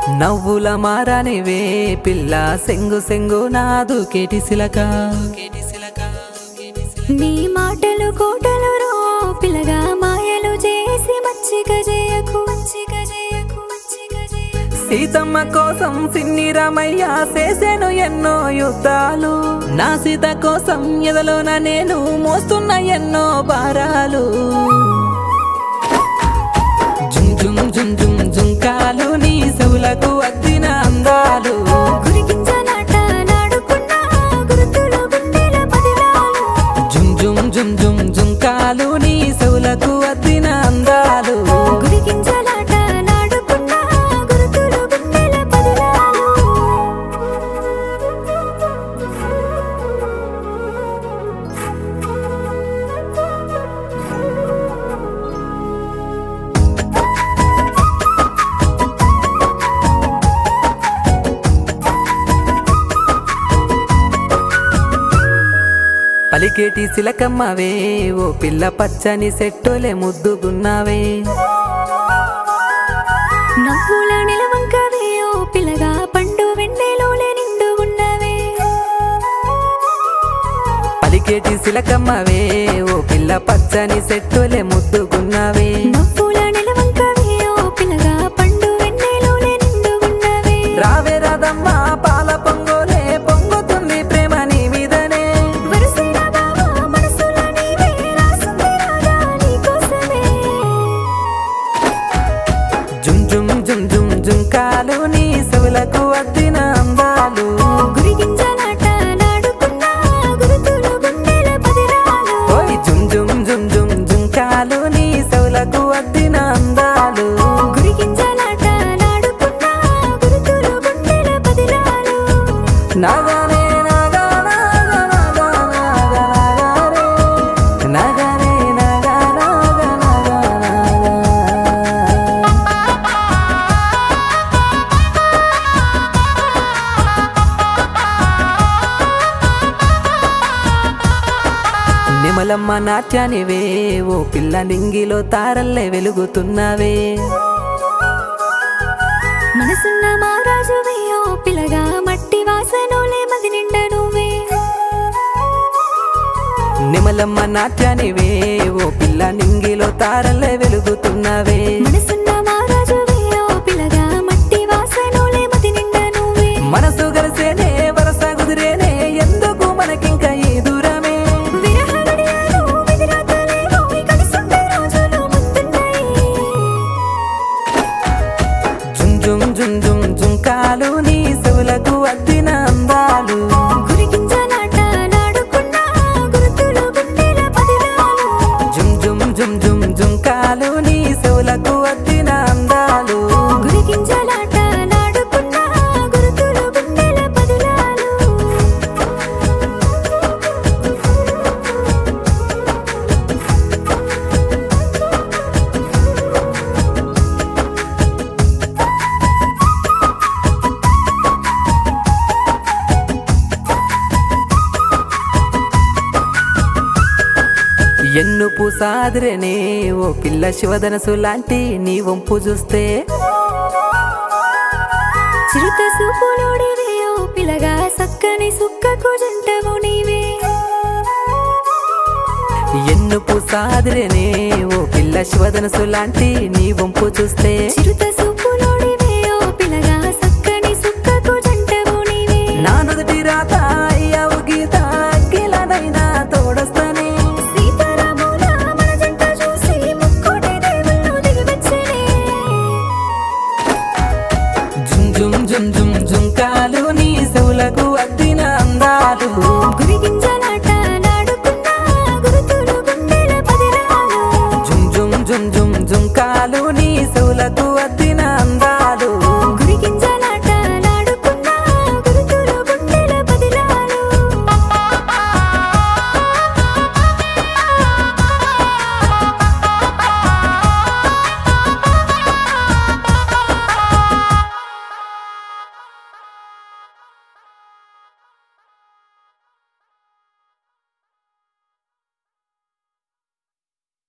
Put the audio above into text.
నవ్వుల మారనివే పిల్ల సెంగు సెంగు నాదు కేటి సిలక నీ మాటలు కోటలు రో పిల్లగా మాయలు చేసి మచ్చిక చేయకు మచ్చిక చేయకు మచ్చిక చేయకు సీతమ్మ కోసం సిన్ని రామయ్య చేశాను ఎన్నో యుద్ధాలు నా సీత కోసం ఎదలోన నేను మోస్తున్న ఎన్నో భారాలు జుమ్ జుమ్ జుమ్ జుమ్ జుంకాలు నీ చెవులకు అద్దిన అందాలు గురిగింజలాట నాడుకున్నా గురుతులు గుండెల పదిలాలు జుమ్ జుమ్ జుమ్ జుమ్ జుంకాలు నీ చెవులకు అద్దిన అందాలు గురిగింజలాట నాడుకున్నా గురుతులు గుండెల పదిలాలు పలికేటి సిలకమ్మవే ఓ పిల్ల పచ్చని సెట్టోలే ముద్దుగున్నావే నవ్వుల నిలవంకవే ఓ పిల్లగా పండు వెన్నెలోలే నిండు ఉన్నవే పలికేటి సిలకమ్మవే ఓ పిల్ల పచ్చని సెట్టోలే ముద్దుగున్నావే నవ్వుల నిలవంకవే ఓ పిల్లగా పండు వెన్నెలోలే నిండు ఉన్నవే రావే రాదమ్మా పాల పొంగోలే పొంగుతుంది ప్రేమ నీ మీదనే వరుసైన బావా మనసుల నీవే రాసుంది రాగా నీకోసమే జుమ్ జుమ్ జుమ్ జుమ్ జుంకాలు నీ చెవులకు అద్దిన అందాలు గురిగింజలాట నాడుకున్నా గురుతులు గుండెల పదిరాలు ఓయ్ జుమ్ జుమ్ జుమ్ జుమ్ జుంకాలు నీ చెవులకు అద్దిన అందాలు గురిగింజలాట నాడుకున్నా గురుతులు గుండెల పదిరాలు నాగానే నాగా నాగా నాగా నాగా నాగారే. నాగానే నాగా నాగా నాగా నాగా. నిమలమ్మ నాట్యానివే ఓ పిల్ల నింగిలో తారల్లే వెలుగుతున్నావే మనసున్న మారాజువే ఓ పిల్లగా మట్టి వాసనోలే మది నిండా నువ్వే నిమలమ్మ నాట్యానివే ఓ పిల్ల నింగిలో తారల్లే వెలుగుతున్నావే మనసున్న మారాజువే ఓ పిల్లగా మట్టి వాసనోలే మది నిండా నువ్వే మనసు కలిసేనే వరస కుదిరేనే ఎందుకు మనకింక ఈ దూరమే విరహగడియాలు విధిరాతలేవో కలిసుండే రోజులు ముందున్నాయి జుమ్ జుమ్ జుమ్ జుమ్ జుంకాలు నీ చెవులకు అద్దిన అందాలు గురిగింజలాట నాడుకున్నా గురుతులు గుండెల పదిరాలు జుమ్ జుమ్ జుమ్ జుమ్ జుంకాలు నీ చెవులకు అద్దిన అందాలు గురిగింజలాట నాడుకున్నా గురుతులు గుండెల పదిరాలు ఎన్ను పూసాదిరేనే ఓ పిల్ల శివధనసు లాంటి నీ వంపు చూస్తే చిరుత సూపులోడివే ఓ పిల్లగా సక్కని సుక్కకు జంటవు నీవే ఎన్ను పూసాదిరేనే ఓ పిల్ల శివధనసు లాంటి నీ వంపు చూస్తే చిరుత సూపులోడివే ఓ పిల్లగా సక్కని సుక్కకు జంటవు నీవే నా నుదుటి రాత అయ్యావు గీత అగ్గిలనైనా తోడొస్తానే సీతారాముల మన జంట చూసి ముక్కోటి దేవుళ్ళు దిగి వచ్చేనే జుమ్ జుమ్ జుమ్ జుమ్ జుంకాలు నీ చెవులకు అద్దిన అందాలు గురిగింజలాట నాడుకున్నా గురుతులు గుండెల పదిరాలు జుమ్ జుమ్ జుమ్ జుమ్ జుంకాలు నీ చెవులకు